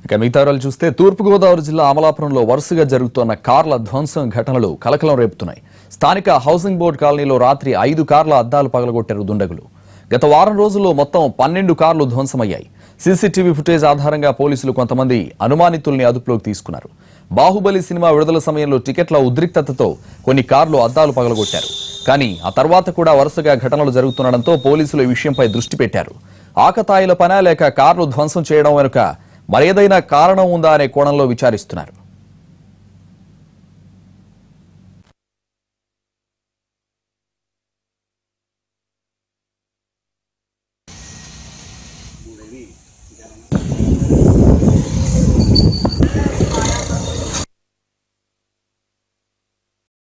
ఇక మిగతా వివరాలు చూస్తే తూర్పుగోదావరి జిల్లా అమలాపురంలో వరుసగా జరుగుతున్న కార్ల ధ్వంసం ఘటనలు కలకలం రేపుతున్నాయి స్థానిక హౌసింగ్ బోర్డు కాలనీలో రాత్రి ఐదు కార్ల అద్దాలు పగలగొట్టారు దుండగులు గత వారం రోజుల్లో మొత్తం పన్నెండు కార్లు ధ్వంసమయ్యాయి సీసీటీవీ ఫుటేజ్ ఆధారంగా పోలీసులు కొంతమంది అనుమానితుల్ని అదుపులోకి తీసుకున్నారు బాహుబలి సినిమా విడుదల సమయంలో టికెట్ల ఉద్రిక్తతతో కొన్ని కార్లు అద్దాలు పగలగొట్టారు కానీ ఆ తర్వాత కూడా వరుసగా ఘటనలు జరుగుతుండటంతో పోలీసులు ఈ విషయంపై దృష్టి పెట్టారు ఆకతాయిల పనా లేక కార్లు ధ్వంసం చేయడం వెనుక మరేదైనా కారణం ఉందా అనే కోణంలో విచారిస్తున్నారు